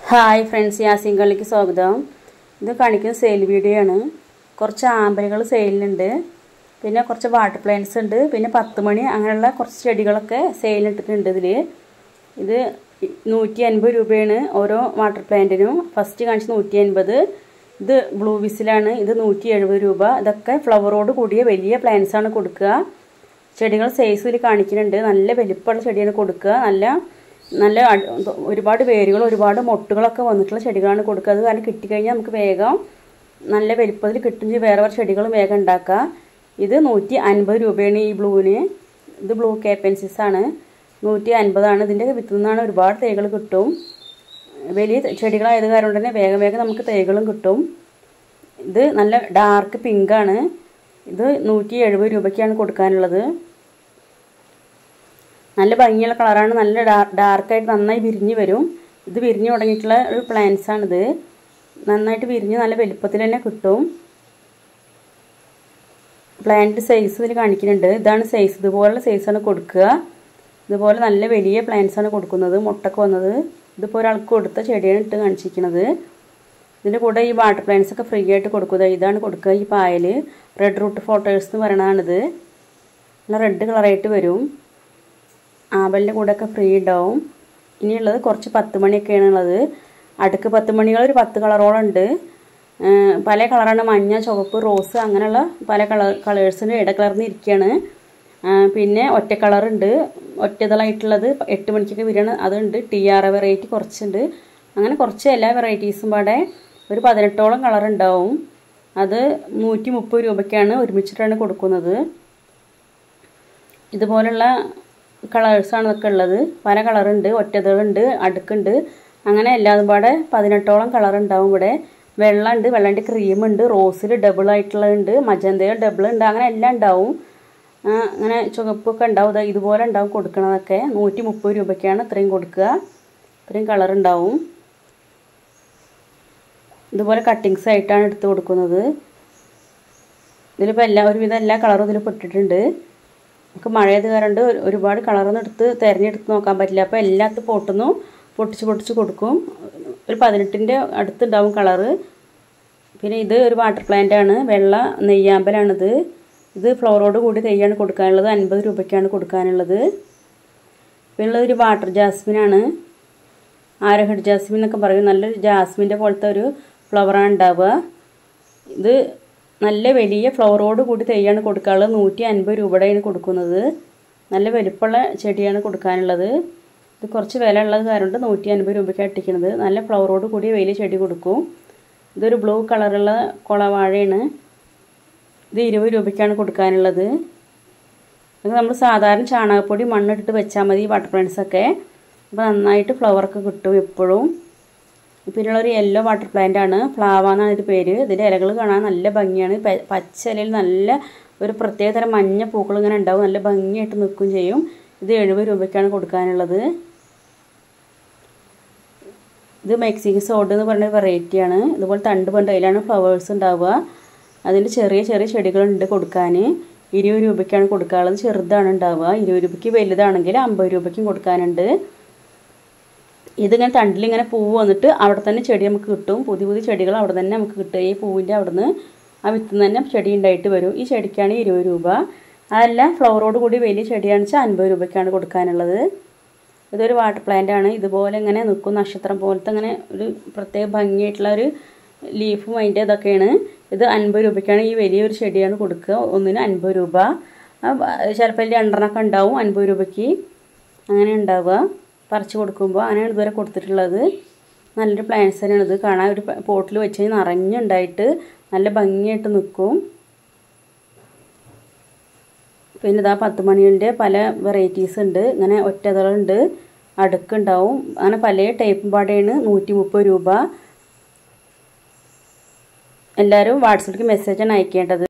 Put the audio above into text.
hi friends Yasin കളിക്ക് സ്വാഗതം ഇത് കാണിക്കുന്ന സെയിൽ വീഡിയോ ആണ് കുറച്ച് ആമ്പലുകൾ സെയിലുണ്ട് പിന്നെ കുറച്ച് വാട്ടർ പ്ലാന്റ്സ് ഉണ്ട് പിന്നെ പത്ത് മണി അങ്ങനെയുള്ള കുറച്ച് ചെടികളൊക്കെ സെയിലിട്ടിട്ടുണ്ട് ഇതിൽ ഇത് നൂറ്റി അൻപത് രൂപയാണ് ഓരോ വാട്ടർ പ്ലാന്റിനും ഫസ്റ്റ് കാണിച്ച് നൂറ്റി അൻപത് ഇത് ബ്ലൂ വിസിലാണ് ഇത് നൂറ്റി എഴുപത് രൂപ ഇതൊക്കെ ഫ്ലവറോട് കൂടിയ വലിയ പ്ലാന്റ്സ് ആണ് കൊടുക്കുക ചെടികൾ സൈസിൽ കാണിക്കുന്നുണ്ട് നല്ല വലിപ്പമുള്ള ചെടിയാണ് കൊടുക്കുക നല്ല നല്ല ഒരുപാട് വേരുകൾ ഒരുപാട് മൊട്ടുകളൊക്കെ വന്നിട്ടുള്ള ചെടികളാണ് കൊടുക്കുക അത് കാരണം കിട്ടിക്കഴിഞ്ഞാൽ നമുക്ക് വേഗം നല്ല വലിപ്പത്തിൽ കിട്ടും വേറെ വേറെ ചെടികൾ വേഗം ഉണ്ടാക്കുക ഇത് നൂറ്റി അൻപത് രൂപയാണ് ഈ ബ്ലൂവിന് ഇത് ബ്ലൂ കേപ്പൻസിസ് ആണ് നൂറ്റി അൻപതാണ് ഇതിൻ്റെ വിത്തിൽ നിന്നാണ് ഒരുപാട് തൈകൾ കിട്ടും വലിയ ചെടികളായത് കാരണം തന്നെ വേഗം വേഗം നമുക്ക് തൈകളും കിട്ടും ഇത് നല്ല ഡാർക്ക് പിങ്കാണ് ഇത് നൂറ്റി എഴുപത് രൂപയ്ക്കാണ് കൊടുക്കാനുള്ളത് നല്ല ഭംഗിയുള്ള കളറാണ് നല്ല ഡാർക്കായിട്ട് നന്നായി വിരിഞ്ഞ് വരും ഇത് വിരിഞ്ഞ് തുടങ്ങിയിട്ടുള്ള ഒരു പ്ലാന്റ്സ് ആണിത് നന്നായിട്ട് വിരിഞ്ഞ് നല്ല വലുപ്പത്തിൽ തന്നെ കിട്ടും പ്ലാന്റ് സൈസ് ഇതിൽ കാണിക്കുന്നുണ്ട് ഇതാണ് സൈസ് ഇതുപോലുള്ള സൈസാണ് കൊടുക്കുക ഇതുപോലെ നല്ല വലിയ പ്ലാന്റ്സ് ആണ് കൊടുക്കുന്നത് മുട്ടൊക്കെ വന്നത് ഇതിപ്പോൾ ഒരാൾക്ക് കൊടുത്ത ചെടിയാണ് ഇട്ട് കാണിച്ചിരിക്കുന്നത് ഇതിൻ്റെ കൂടെ ഈ വാട്ടർ പ്ലാന്റ്സ് ഒക്കെ ഫ്രീ ആയിട്ട് കൊടുക്കുക ഇതാണ് കൊടുക്കുക ഈ പായൽ റെഡ് റൂട്ട് ഫോട്ടോസ് എന്ന് പറയണതാണിത് നല്ല റെഡ് കളറായിട്ട് വരും ആമ്പലിൻ്റെ കൂടെ ഒക്കെ ഫ്രീ ഉണ്ടാവും ഇനിയുള്ളത് കുറച്ച് പത്ത് മണിയൊക്കെയാണ് ഉള്ളത് അടുക്ക് പത്ത് മണികൾ ഒരു പത്ത് കളറോളം ഉണ്ട് പല കളറാണ് മഞ്ഞ ചുവപ്പ് റോസ് അങ്ങനെയുള്ള പല കളർ കളേഴ്സിന് ഇടകലർന്ന് ഇരിക്കുകയാണ് പിന്നെ ഒറ്റ കളറുണ്ട് ഒറ്റതളായിട്ടുള്ളത് എട്ട് മണിക്കൊക്കെ വരികയാണ് അതുണ്ട് ടി ആർ വെറൈറ്റി കുറച്ചുണ്ട് അങ്ങനെ കുറച്ച് എല്ലാ വെറൈറ്റീസും പാടെ ഒരു പതിനെട്ടോളം കളർ ഉണ്ടാവും അത് നൂറ്റി മുപ്പത് രൂപയ്ക്കാണ് ഒരുമിച്ചിട്ടാണ് കൊടുക്കുന്നത് ഇതുപോലുള്ള കളേഴ്സാണ് ഇതൊക്കെ ഉള്ളത് പല കളറുണ്ട് ഒറ്റതളുണ്ട് അടുക്കുണ്ട് അങ്ങനെ എല്ലാതും പാടെ പതിനെട്ടോളം കളർ ഉണ്ടാവും ഇവിടെ വെള്ളമുണ്ട് വെള്ളൻ്റെ ക്രീമുണ്ട് റോസിൽ ഡബിൾ ആയിട്ടുള്ളതുണ്ട് മജന്തയിൽ ഡബിൾ ഉണ്ട് അങ്ങനെ എല്ലാം ഉണ്ടാവും അങ്ങനെ ചുവപ്പൊക്കെ ഉണ്ടാവും ഇതുപോലെ ഉണ്ടാവും കൊടുക്കണതൊക്കെ നൂറ്റി മുപ്പത് രൂപയ്ക്കാണ് ഇത്രയും കൊടുക്കുക ഇത്രയും കളർ ഉണ്ടാവും ഇതുപോലെ കട്ടിങ്സ് ആയിട്ടാണ് എടുത്ത് കൊടുക്കുന്നത് ഇതിലിപ്പോൾ എല്ലാ ഒരുവിധം എല്ലാ കളറും ഇതിൽ പെട്ടിട്ടുണ്ട് നമുക്ക് മഴയത് കാരണം ഒരുപാട് കളറൊന്നും എടുത്ത് തിരഞ്ഞെടുത്ത് നോക്കാൻ പറ്റില്ല അപ്പോൾ എല്ലാത്തും പൊട്ടുന്നു പൊട്ടിച്ച് പൊട്ടിച്ച് കൊടുക്കും ഒരു പതിനെട്ടിൻ്റെ അടുത്തുണ്ടാവും കളറ് പിന്നെ ഇത് ഒരു വാട്ടർ പ്ലാന്റ് ആണ് വെള്ള നെയ്യാമ്പലാണിത് ഇത് ഫ്ലവറോട് കൂടി തെയ്യാണ് കൊടുക്കാനുള്ളത് അൻപത് രൂപയ്ക്കാണ് കൊടുക്കാനുള്ളത് പിന്നെ ഒരു വാട്ടർ ജാസ്മിനാണ് ആരഹഡ് ജാസ്മിൻ എന്നൊക്കെ പറയും നല്ലൊരു ജാസ്മിൻ്റെ പോലത്തെ ഒരു ഫ്ലവറാണ് ഉണ്ടാവുക ഇത് നല്ല വലിയ ഫ്ലവറോട് കൂടി തെയ്യാണ് കൊടുക്കാനുള്ളത് നൂറ്റി അൻപത് രൂപയുടെയാണ് കൊടുക്കുന്നത് നല്ല വലുപ്പമുള്ള ചെടിയാണ് കൊടുക്കാനുള്ളത് ഇത് കുറച്ച് വില ഉള്ളത് കാരണം നൂറ്റി അൻപത് രൂപയ്ക്ക് അട്ടിക്കുന്നത് നല്ല ഫ്ലവറോട് കൂടി വലിയ ചെടി കൊടുക്കും ഇതൊരു ബ്ലൂ കളറുള്ള കുളവാഴയാണ് ഇത് ഇരുപത് രൂപയ്ക്കാണ് കൊടുക്കാനുള്ളത് അത് നമ്മൾ സാധാരണ ചാണകപ്പൊടി മണ്ണിട്ടിട്ട് വെച്ചാൽ മതി വാട്ടർ പ്ലാന്റ്സൊക്കെ അപ്പോൾ നന്നായിട്ട് ഫ്ലവറൊക്കെ കിട്ടും എപ്പോഴും പിന്നെയുള്ള ഒരു യെല്ലോ വാട്ടർ പ്ലാന്റ് ആണ് ഫ്ലാവ എന്നാണ് ഇതിൻ്റെ പേര് ഇതിൻ്റെ ഇലകൾ കാണാൻ നല്ല ഭംഗിയാണ് പച്ച ഇലയിൽ നല്ല ഒരു പ്രത്യേക തരം മഞ്ഞ പൂക്കൾ ഇങ്ങനെ ഉണ്ടാവും നല്ല ഭംഗിയായിട്ട് നിൽക്കുകയും ചെയ്യും ഇത് എഴുപത് രൂപയ്ക്കാണ് കൊടുക്കാനുള്ളത് ഇത് മെക്സിക്കൻ സോഡ് എന്ന് പറഞ്ഞ വെറൈറ്റിയാണ് ഇതുപോലെ തണ്ട് പണ്ട് അതിലാണ് ഫ്ലവേഴ്സ് ഉണ്ടാവുക അതിൻ്റെ ചെറിയ ചെറിയ ചെടികളുണ്ട് കൊടുക്കാൻ ഇരുപത് രൂപയ്ക്കാണ് കൊടുക്കാനുള്ളത് ചെറുതാണ് ഉണ്ടാവുക ഇരുപത് രൂപയ്ക്ക് വലുതാണെങ്കിൽ അമ്പത് രൂപയ്ക്കും കൊടുക്കാനുണ്ട് ഇതിങ്ങനെ തണ്ടിലിങ്ങനെ പൂവ് വന്നിട്ട് അവിടെ തന്നെ ചെടി നമുക്ക് കിട്ടും പുതിയ പുതിയ ചെടികൾ അവിടെ തന്നെ നമുക്ക് കിട്ടും ഈ പൂവിൻ്റെ അവിടെ നിന്ന് ആ വിത്തിൽ നിന്ന് തന്നെ ചെടി ഉണ്ടായിട്ട് വരും ഈ ചെടിക്കാണ് ഇരുപത് രൂപ അതല്ല ഫ്ലവറോട് കൂടി വലിയ ചെടിയാണെന്ന് വെച്ചാൽ അൻപത് രൂപയ്ക്കാണ് കൊടുക്കാനുള്ളത് ഇതൊരു വാട്ടർ പ്ലാന്റ് ആണ് ഇതുപോലെ ഇങ്ങനെ നിൽക്കും നക്ഷത്രം പോലത്തെ അങ്ങനെ ഒരു പ്രത്യേക ഭംഗിയായിട്ടുള്ള ഒരു ലീഫും അതിൻ്റെ ഇതൊക്കെയാണ് ഇത് അൻപത് രൂപയ്ക്കാണ് ഈ വലിയൊരു ചെടിയാണ് കൊടുക്കുക ഒന്നിന് അൻപത് രൂപ ചിലപ്പോൾ രണ്ടെണ്ണമൊക്കെ ഉണ്ടാവും അൻപത് രൂപയ്ക്ക് അങ്ങനെ ഉണ്ടാവുക പറിച്ച് കൊടുക്കുമ്പോൾ അങ്ങനെയാണ് ഇതുവരെ കൊടുത്തിട്ടുള്ളത് നല്ലൊരു പ്ലാന്റ്സ് തന്നെയാണ് ഇത് കാണാൻ ഒരു പോട്ടിൽ വെച്ച് നിറഞ്ഞുണ്ടായിട്ട് നല്ല ഭംഗിയായിട്ട് നിൽക്കും പിന്നെ ഇതാ പത്ത് മണിയുടെ പല വെറൈറ്റീസ് ഉണ്ട് ഇങ്ങനെ ഒറ്റതളുണ്ട് അടുക്കുണ്ടാവും അങ്ങനെ പല ടൈപ്പും പാടെയാണ് നൂറ്റി മുപ്പത് രൂപ എല്ലാവരും വാട്സപ്പിലേക്ക് മെസ്സേജാണ് അയക്കേണ്ടത്